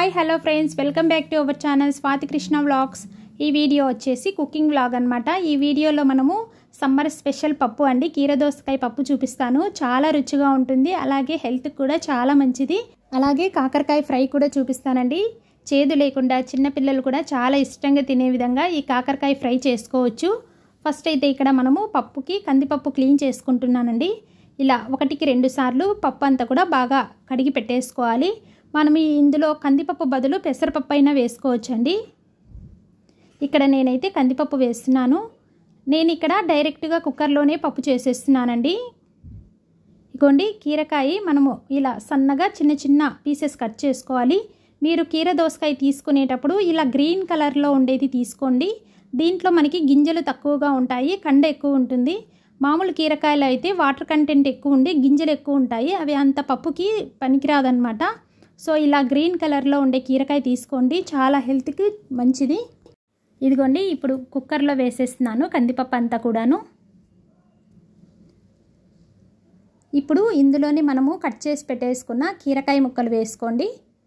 hi hello friends welcome back to our channel Swathi Krishna vlogs ఈ video వచ్చేసి cooking vlog అనమాట ఈ వీడియోలో మనము సమ్మర్ స్పెషల్ పప్పు అండి కీరదోసకాయ పప్పు చూపిస్తాను చాలా రుచిగా ఉంటుంది అలాగే హెల్త్కి కూడా చాలా మంచిది అలాగే కాకరకాయ ఫ్రై కూడా చూపిస్తానండి చేదు లేకుండా చిన్నపిల్లలు కూడా చాలా ఇష్టంగా తినే విధంగా ఈ కాకరకాయ ఫ్రై చేసుకోవచ్చు ఫస్ట్ అయితే ఇక్కడ మనము పప్పుకి కందిపప్పు క్లీన్ చేసుకుంటున్నానండి ఇలా ఒకటికి రెండు సార్లు పప్పు అంతా కూడా బాగా కడిగి పెట్టేసుకోవాలి మనం ఈ ఇందులో కందిపప్పు బదులు పెసరపప్పు అయినా వేసుకోవచ్చండి ఇక్కడ నేనైతే కందిపప్పు వేస్తున్నాను నేను ఇక్కడ డైరెక్ట్గా కుక్కర్లోనే పప్పు చేసేస్తున్నానండి ఇగోండి కీరకాయ మనము ఇలా సన్నగా చిన్న చిన్న పీసెస్ కట్ చేసుకోవాలి మీరు కీర దోసకాయ తీసుకునేటప్పుడు ఇలా గ్రీన్ కలర్లో ఉండేది తీసుకోండి దీంట్లో మనకి గింజలు తక్కువగా ఉంటాయి కండ ఎక్కువ ఉంటుంది మామూలు కీరకాయలు అయితే వాటర్ కంటెంట్ ఎక్కువ ఉండి గింజలు ఎక్కువ ఉంటాయి అవి అంత పప్పుకి పనికిరాదనమాట సో ఇలా గ్రీన్ కలర్లో ఉండే కీరకాయ తీసుకోండి చాలా హెల్త్కి మంచిది ఇదిగోండి ఇప్పుడు కుక్కర్లో వేసేస్తున్నాను కందిపప్పు అంతా కూడాను ఇప్పుడు ఇందులోనే మనము కట్ చేసి పెట్టేసుకున్న కీరకాయ ముక్కలు వేసుకోండి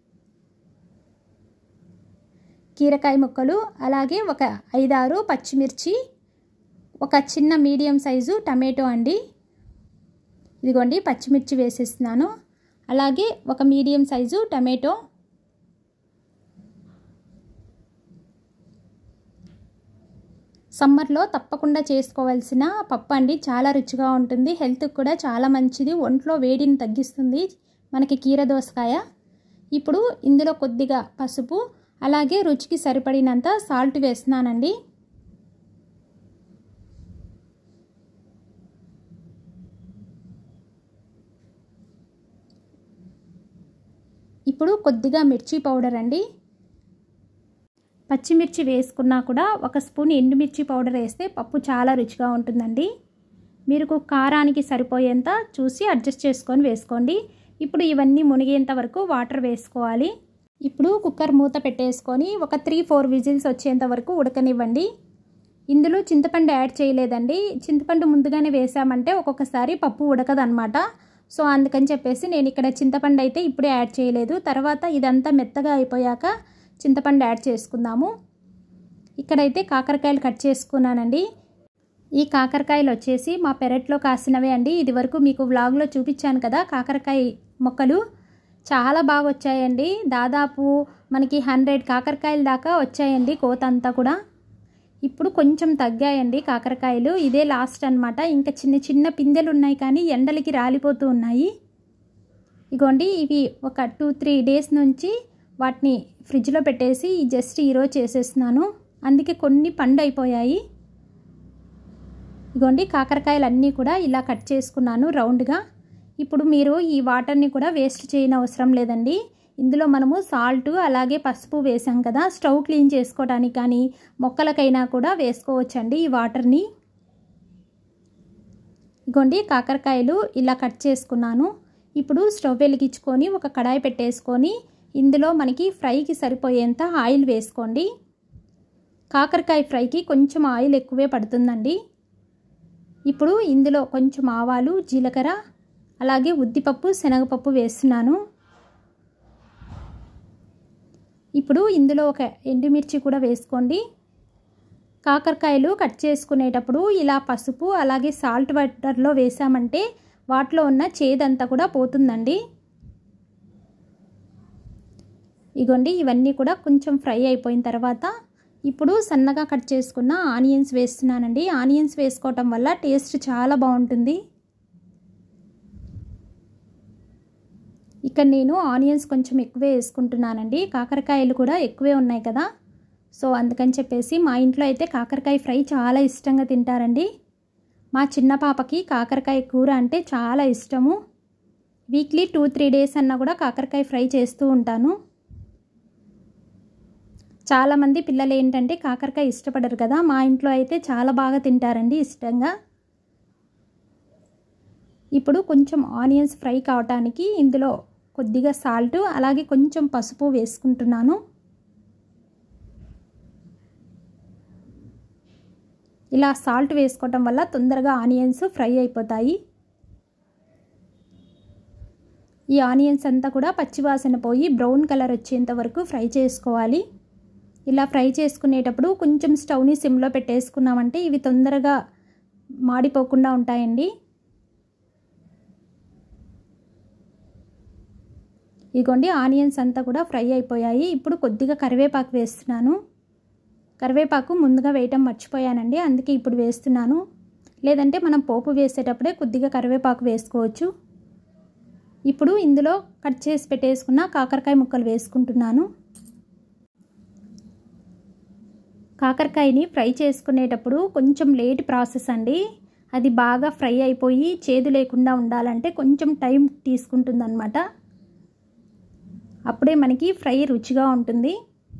కీరకాయ ముక్కలు అలాగే ఒక ఐదారు పచ్చిమిర్చి ఒక చిన్న మీడియం సైజు టమాటో అండి ఇదిగోండి పచ్చిమిర్చి వేసేస్తున్నాను అలాగే ఒక మీడియం సైజు టమాటో సమ్మర్లో తప్పకుండా చేసుకోవాల్సిన పప్పు అండి చాలా రుచిగా ఉంటుంది హెల్త్కి కూడా చాలా మంచిది ఒంట్లో వేడిని తగ్గిస్తుంది మనకి కీర దోసకాయ ఇప్పుడు ఇందులో కొద్దిగా పసుపు అలాగే రుచికి సరిపడినంత సాల్ట్ వేస్తున్నానండి ఇప్పుడు కొద్దిగా మిర్చి పౌడర్ అండి పచ్చిమిర్చి వేసుకున్నా కూడా ఒక స్పూన్ ఎండుమిర్చి పౌడర్ వేస్తే పప్పు చాలా రుచిగా ఉంటుందండి మీరు కారానికి సరిపోయేంత చూసి అడ్జస్ట్ చేసుకొని వేసుకోండి ఇప్పుడు ఇవన్నీ మునిగేంత వరకు వాటర్ వేసుకోవాలి ఇప్పుడు కుక్కర్ మూత పెట్టేసుకొని ఒక త్రీ ఫోర్ విజిల్స్ వచ్చేంత వరకు ఉడకనివ్వండి ఇందులో చింతపండు యాడ్ చేయలేదండి చింతపండు ముందుగానే వేసామంటే ఒక్కొక్కసారి పప్పు ఉడకదనమాట సో అందుకని చెప్పేసి నేను ఇక్కడ చింతపండు అయితే ఇప్పుడే యాడ్ చేయలేదు తర్వాత ఇదంతా మెత్తగా అయిపోయాక చింతపండు యాడ్ చేసుకుందాము ఇక్కడైతే కాకరకాయలు కట్ చేసుకున్నానండి ఈ కాకరకాయలు వచ్చేసి మా పెరట్లో కాసినవే అండి ఇది వరకు మీకు వ్లాగ్లో చూపించాను కదా కాకరకాయ మొక్కలు చాలా బాగా వచ్చాయండి దాదాపు మనకి హండ్రెడ్ కాకరకాయల దాకా వచ్చాయండి కోత అంతా కూడా ఇప్పుడు కొంచెం తగ్గాయండి కాకరకాయలు ఇదే లాస్ట్ అనమాట ఇంకా చిన్న చిన్న పిందెలు ఉన్నాయి కానీ ఎండలకి రాలిపోతూ ఉన్నాయి ఇగోండి ఇవి ఒక టూ త్రీ డేస్ నుంచి వాటిని ఫ్రిడ్జ్లో పెట్టేసి జస్ట్ ఈరోజు చేసేస్తున్నాను అందుకే కొన్ని పండు అయిపోయాయి ఇగోండి కాకరకాయలు అన్నీ కూడా ఇలా కట్ చేసుకున్నాను రౌండ్గా ఇప్పుడు మీరు ఈ వాటర్ని కూడా వేస్ట్ చేయని అవసరం లేదండి ఇందులో మనము సాల్ట్ అలాగే పసుపు వేసాం కదా స్టవ్ క్లీన్ చేసుకోవడానికి కానీ మొక్కలకైనా కూడా వేసుకోవచ్చండి ఈ వాటర్ని ఇగోండి కాకరకాయలు ఇలా కట్ చేసుకున్నాను ఇప్పుడు స్టవ్ వెలిగించుకొని ఒక కడాయి పెట్టేసుకొని ఇందులో మనకి ఫ్రైకి సరిపోయేంత ఆయిల్ వేసుకోండి కాకరకాయ ఫ్రైకి కొంచెం ఆయిల్ ఎక్కువే పడుతుందండి ఇప్పుడు ఇందులో కొంచెం ఆవాలు జీలకర్ర అలాగే ఉద్దిపప్పు శనగపప్పు వేస్తున్నాను ఇప్పుడు ఇందులో ఒక ఎండుమిర్చి కూడా వేసుకోండి కాకరకాయలు కట్ చేసుకునేటప్పుడు ఇలా పసుపు అలాగే సాల్ట్ వాటర్లో వేసామంటే వాటిలో ఉన్న చేదంతా కూడా పోతుందండి ఇగోండి ఇవన్నీ కూడా కొంచెం ఫ్రై అయిపోయిన తర్వాత ఇప్పుడు సన్నగా కట్ చేసుకున్న ఆనియన్స్ వేస్తున్నానండి ఆనియన్స్ వేసుకోవటం వల్ల టేస్ట్ చాలా బాగుంటుంది ఇక్కడ నేను ఆనియన్స్ కొంచెం ఎక్కువే వేసుకుంటున్నానండి కాకరకాయలు కూడా ఎక్కువే ఉన్నాయి కదా సో అందుకని చెప్పేసి మా ఇంట్లో అయితే కాకరకాయ ఫ్రై చాలా ఇష్టంగా తింటారండి మా చిన్న పాపకి కాకరకాయ కూర అంటే చాలా ఇష్టము వీక్లీ టూ త్రీ డేస్ అన్నా కూడా కాకరకాయ ఫ్రై చేస్తూ ఉంటాను చాలామంది పిల్లలు ఏంటంటే కాకరకాయ ఇష్టపడరు కదా మా ఇంట్లో అయితే చాలా బాగా తింటారండి ఇష్టంగా ఇప్పుడు కొంచెం ఆనియన్స్ ఫ్రై కావటానికి ఇందులో కొద్దిగా సాల్ట్ అలాగే కొంచెం పసుపు వేసుకుంటున్నాను ఇలా సాల్ట్ వేసుకోవటం వల్ల తొందరగా ఆనియన్స్ ఫ్రై అయిపోతాయి ఈ ఆనియన్స్ అంతా కూడా పచ్చివాసన పోయి బ్రౌన్ కలర్ వచ్చేంత వరకు ఫ్రై చేసుకోవాలి ఇలా ఫ్రై చేసుకునేటప్పుడు కొంచెం స్టవ్ని సిమ్లో పెట్టేసుకున్నామంటే ఇవి తొందరగా మాడిపోకుండా ఉంటాయండి ఇగోండి ఆనియన్స్ అంతా కూడా ఫ్రై అయిపోయాయి ఇప్పుడు కొద్దిగా కరివేపాకు వేస్తున్నాను కరివేపాకు ముందుగా వేయటం మర్చిపోయానండి అందుకే ఇప్పుడు వేస్తున్నాను లేదంటే మనం పోపు వేసేటప్పుడే కొద్దిగా కరివేపాకు వేసుకోవచ్చు ఇప్పుడు ఇందులో కట్ చేసి పెట్టేసుకున్న కాకరకాయ ముక్కలు వేసుకుంటున్నాను కాకరకాయని ఫ్రై చేసుకునేటప్పుడు కొంచెం లేట్ ప్రాసెస్ అండి అది బాగా ఫ్రై అయిపోయి చేదు లేకుండా ఉండాలంటే కొంచెం టైం తీసుకుంటుందన్నమాట అప్పుడే మనకి ఫ్రై రుచిగా ఉంటుంది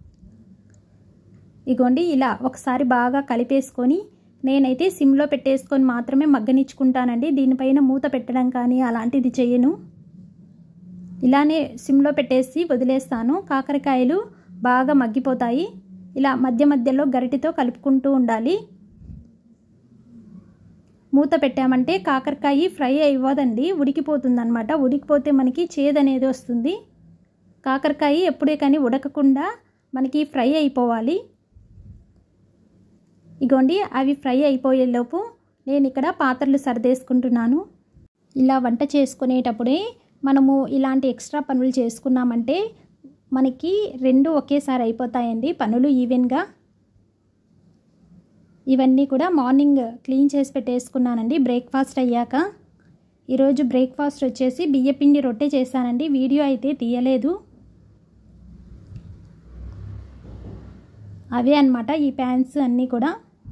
ఇగోండి ఇలా ఒకసారి బాగా కలిపేసుకొని నేనైతే సిమ్లో పెట్టేసుకొని మాత్రమే మగ్గనిచ్చుకుంటానండి దీనిపైన మూత పెట్టడం కానీ అలాంటిది చేయను ఇలానే సిమ్లో పెట్టేసి వదిలేస్తాను కాకరకాయలు బాగా మగ్గిపోతాయి ఇలా మధ్య మధ్యలో గరిటితో కలుపుకుంటూ ఉండాలి మూత పెట్టామంటే కాకరకాయ ఫ్రై అవ్వదండి ఉడికిపోతుందన్నమాట ఉడికిపోతే మనకి చేదు అనేది వస్తుంది కాకరకాయ ఎప్పుడే కానీ ఉడకకుండా మనకి ఫ్రై అయిపోవాలి ఇగోండి అవి ఫ్రై అయిపోయేలోపు నేను ఇక్కడ పాత్రలు సర్దేసుకుంటున్నాను ఇలా వంట చేసుకునేటప్పుడే మనము ఇలాంటి ఎక్స్ట్రా పనులు చేసుకున్నామంటే మనకి రెండు ఒకేసారి అయిపోతాయండి పనులు ఈవెన్గా ఇవన్నీ కూడా మార్నింగ్ క్లీన్ చేసి పెట్టేసుకున్నానండి బ్రేక్ఫాస్ట్ అయ్యాక ఈరోజు బ్రేక్ఫాస్ట్ వచ్చేసి బియ్యపిండి రొట్టె చేశానండి వీడియో అయితే తీయలేదు అవే అనమాట ఈ ప్యాన్స్ అన్నీ కూడా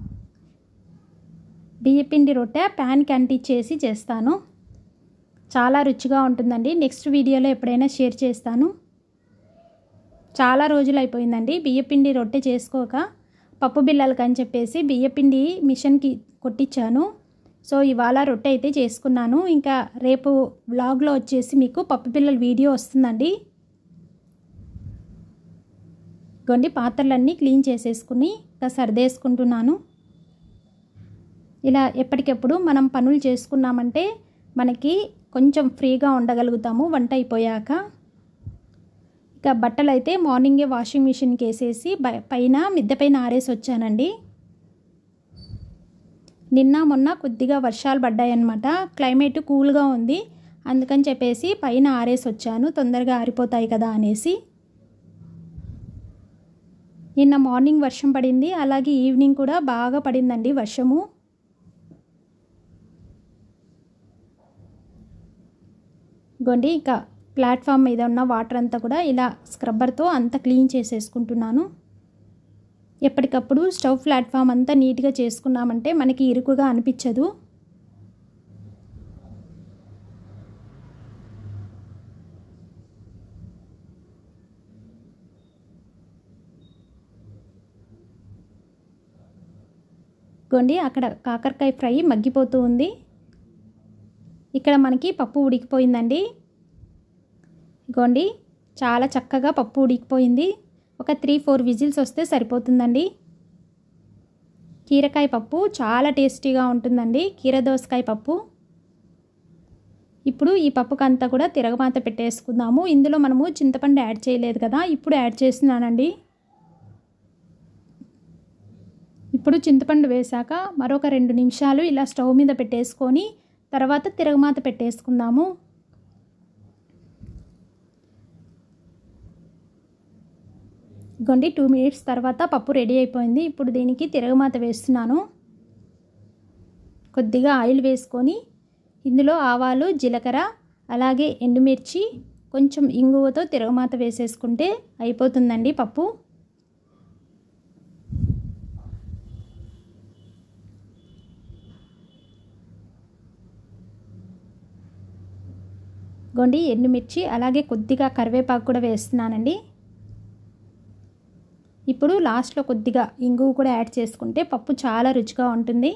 బియ్యపిండి రొట్టె ప్యాన్కి అంటించేసి చేస్తాను చాలా రుచిగా ఉంటుందండి నెక్స్ట్ వీడియోలో ఎప్పుడైనా షేర్ చేస్తాను చాలా రోజులు అయిపోయిందండి బియ్యపిండి రొట్టె చేసుకోక పప్పు బిళ్ళలకి అని చెప్పేసి బియ్యపిండి మిషన్కి కొట్టించాను సో ఇవాళ రొట్టె అయితే చేసుకున్నాను ఇంకా రేపు వ్లాగ్లో వచ్చేసి మీకు పప్పు పిల్లల వీడియో వస్తుందండి గొండి పాత్రలన్నీ క్లీన్ చేసేసుకుని ఇంకా సర్దేసుకుంటున్నాను ఇలా ఎప్పటికెప్పుడు మనం పనులు చేసుకున్నామంటే మనకి కొంచెం ఫ్రీగా ఉండగలుగుతాము వంట అయిపోయాక ఇక బట్టలు అయితే మార్నింగే వాషింగ్ మిషన్కి వేసేసి పైన మిద్దె పైన ఆరేసి వచ్చానండి నిన్న మొన్న కొద్దిగా వర్షాలు పడ్డాయన్నమాట క్లైమేట్ కూల్గా ఉంది అందుకని చెప్పేసి పైన ఆరేసి వచ్చాను తొందరగా ఆరిపోతాయి కదా అనేసి నిన్న మార్నింగ్ వర్షం పడింది అలాగే ఈవినింగ్ కూడా బాగా పడిందండి వర్షము గొండి ఇక ప్లాట్ఫామ్ మీద ఉన్న వాటర్ అంతా కూడా ఇలా స్క్రబ్బర్తో అంతా క్లీన్ చేసేసుకుంటున్నాను ఎప్పటికప్పుడు స్టవ్ ప్లాట్ఫామ్ అంతా నీట్గా చేసుకున్నామంటే మనకి ఇరుకుగా అనిపించదు గోండి అక్కడ కాకరకాయ ఫ్రై మగ్గిపోతూ ఉంది ఇక్కడ మనకి పప్పు ఉడికిపోయిందండి గోండి చాలా చక్కగా పప్పు ఉడికిపోయింది ఒక త్రీ ఫోర్ విజిల్స్ వస్తే సరిపోతుందండి కీరకాయ పప్పు చాలా టేస్టీగా ఉంటుందండి కీర దోసకాయ పప్పు ఇప్పుడు ఈ పప్పుకు అంతా కూడా తిరగమాత పెట్టేసుకుందాము ఇందులో మనము చింతపండు యాడ్ చేయలేదు కదా ఇప్పుడు యాడ్ చేస్తున్నానండి ఇప్పుడు చింతపండు వేశాక మరొక రెండు నిమిషాలు ఇలా స్టవ్ మీద పెట్టేసుకొని తర్వాత తిరగమాత పెట్టేసుకుందాము గొండి టూ మినిట్స్ తర్వాత పప్పు రెడీ అయిపోయింది ఇప్పుడు దీనికి తిరగమాత వేస్తున్నాను కొద్దిగా ఆయిల్ వేసుకొని ఇందులో ఆవాలు జీలకర్ర అలాగే ఎండుమిర్చి కొంచెం ఇంగువతో తిరగమాత వేసేసుకుంటే అయిపోతుందండి పప్పు గొండి ఎండుమిర్చి అలాగే కొద్దిగా కరివేపాకు కూడా వేస్తున్నానండి ఇప్పుడు లాస్ట్లో కొద్దిగా ఇంగువ కూడా యాడ్ చేసుకుంటే పప్పు చాలా రుచిగా ఉంటుంది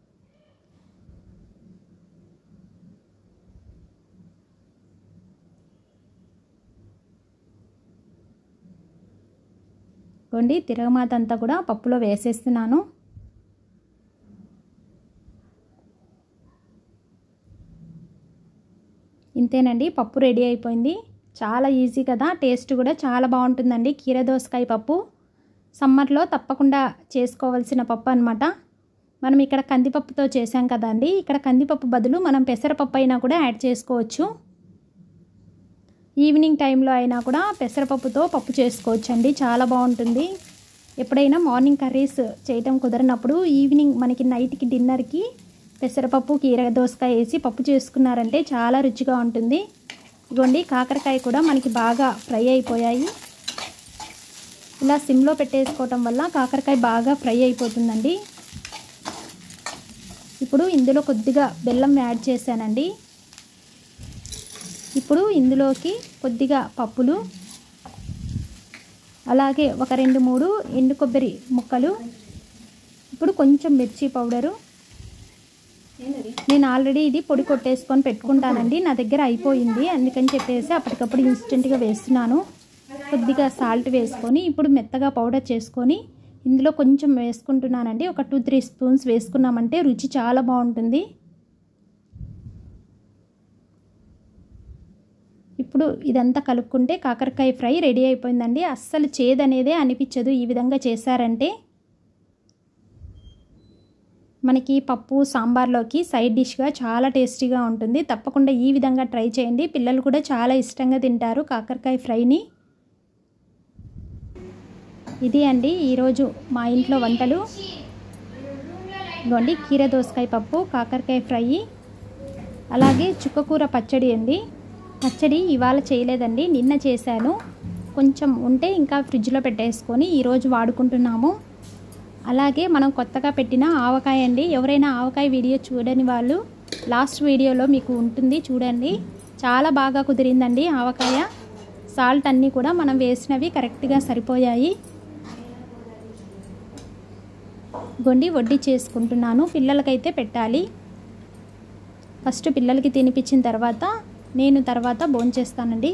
గొండి తిరగమాత అంతా కూడా పప్పులో వేసేస్తున్నాను ఇంతేనండి పప్పు రెడీ అయిపోయింది చాలా ఈజీ కదా టేస్ట్ కూడా చాలా బాగుంటుందండి కీర దోసకాయ పప్పు సమ్మర్లో తప్పకుండా చేసుకోవాల్సిన పప్పు అనమాట మనం ఇక్కడ కందిపప్పుతో చేసాం కదండి ఇక్కడ కందిపప్పు బదులు మనం పెసరపప్పు అయినా కూడా యాడ్ చేసుకోవచ్చు ఈవినింగ్ టైంలో అయినా కూడా పెసరపప్పుతో పప్పు చేసుకోవచ్చండి చాలా బాగుంటుంది ఎప్పుడైనా మార్నింగ్ కర్రీస్ చేయటం కుదరనప్పుడు ఈవినింగ్ మనకి నైట్కి డిన్నర్కి పెసరపప్పు కీర దోసకాయ వేసి పప్పు చేసుకున్నారంటే చాలా రుచిగా ఉంటుంది ఇదిగోండి కాకరకాయ కూడా మనకి బాగా ఫ్రై అయిపోయాయి ఇలా సిమ్లో పెట్టేసుకోవటం వల్ల కాకరకాయ బాగా ఫ్రై అయిపోతుందండి ఇప్పుడు ఇందులో కొద్దిగా బెల్లం యాడ్ చేశానండి ఇప్పుడు ఇందులోకి కొద్దిగా పప్పులు అలాగే ఒక రెండు మూడు ఎండు కొబ్బరి ముక్కలు ఇప్పుడు కొంచెం మిర్చి పౌడరు నేను ఆల్రెడీ ఇది పొడి కొట్టేసుకొని పెట్టుకుంటానండి నా దగ్గర అయిపోయింది అందుకని చెప్పేసి అప్పటికప్పుడు ఇన్స్టెంట్గా వేస్తున్నాను కొద్దిగా సాల్ట్ వేసుకొని ఇప్పుడు మెత్తగా పౌడర్ చేసుకొని ఇందులో కొంచెం వేసుకుంటున్నానండి ఒక టూ త్రీ స్పూన్స్ వేసుకున్నామంటే రుచి చాలా బాగుంటుంది ఇప్పుడు ఇదంతా కలుపుకుంటే కాకరకాయ ఫ్రై రెడీ అయిపోయిందండి అస్సలు చేదనేదే అనిపించదు ఈ విధంగా చేశారంటే మనకి పప్పు సాంబార్లోకి సైడ్ డిష్గా చాలా టేస్టీగా ఉంటుంది తప్పకుండా ఈ విధంగా ట్రై చేయండి పిల్లలు కూడా చాలా ఇష్టంగా తింటారు కాకరకాయ ఫ్రైని ఇది అండి ఈరోజు మా ఇంట్లో వంటలు ఇదిగోండి కీర దోసకాయ పప్పు కాకరకాయ ఫ్రై అలాగే చుక్కకూర పచ్చడి అండి పచ్చడి ఇవాళ చేయలేదండి నిన్న చేశాను కొంచెం ఉంటే ఇంకా ఫ్రిడ్జ్లో పెట్టేసుకొని ఈరోజు వాడుకుంటున్నాము అలాగే మనం కొత్తగా పెట్టిన ఆవకాయ అండి ఎవరైనా ఆవకాయ వీడియో చూడని వాళ్ళు లాస్ట్ వీడియోలో మీకు ఉంటుంది చూడండి చాలా బాగా కుదిరిందండి ఆవకాయ సాల్ట్ అన్నీ కూడా మనం వేసినవి కరెక్ట్గా సరిపోయాయి గొండి వడ్డీ చేసుకుంటున్నాను పిల్లలకైతే పెట్టాలి ఫస్ట్ పిల్లలకి తినిపించిన తర్వాత నేను తర్వాత భోంచేస్తానండి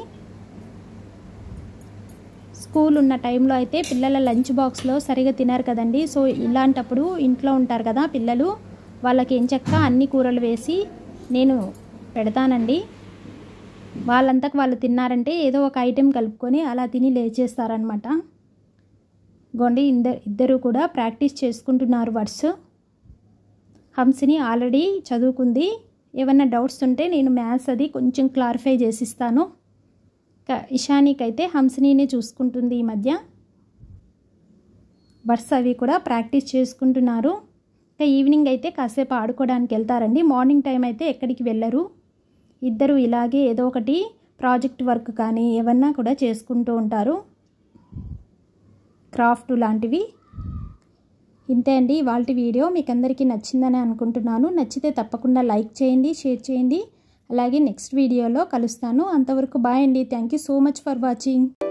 స్కూల్ ఉన్న టైంలో అయితే పిల్లల లంచ్ బాక్స్లో సరిగా తినరు కదండి సో ఇలాంటప్పుడు ఇంట్లో ఉంటారు కదా పిల్లలు వాళ్ళకి ఏం చెక్క అన్ని కూరలు వేసి నేను పెడతానండి వాళ్ళంతకు వాళ్ళు తిన్నారంటే ఏదో ఒక ఐటెం కలుపుకొని అలా తిని లేచేస్తారనమాట గోండి ఇద్దరు ఇద్దరు కూడా ప్రాక్టీస్ చేసుకుంటున్నారు వర్డ్స్ హంసిని ఆల్రెడీ చదువుకుంది ఏమన్నా డౌట్స్ ఉంటే నేను మ్యాథ్స్ అది కొంచెం క్లారిఫై చేసిస్తాను ఇషానికి అయితే హంసినినే చూసుకుంటుంది ఈ మధ్య వర్డ్స్ అవి కూడా ప్రాక్టీస్ చేసుకుంటున్నారు ఇంకా ఈవినింగ్ అయితే కాసేపు ఆడుకోవడానికి వెళ్తారండి మార్నింగ్ టైం అయితే ఎక్కడికి వెళ్ళరు ఇద్దరు ఇలాగే ఏదో ఒకటి ప్రాజెక్ట్ వర్క్ కానీ ఏమన్నా కూడా చేసుకుంటూ ఉంటారు క్రాఫ్ట్ లాంటివి ఇంతే అండి ఇవాళ వీడియో మీకు అందరికీ నచ్చిందని అనుకుంటున్నాను నచ్చితే తప్పకుండా లైక్ చేయండి షేర్ చేయండి అలాగే నెక్స్ట్ వీడియోలో కలుస్తాను అంతవరకు బాయ్ అండి thank you so much for watching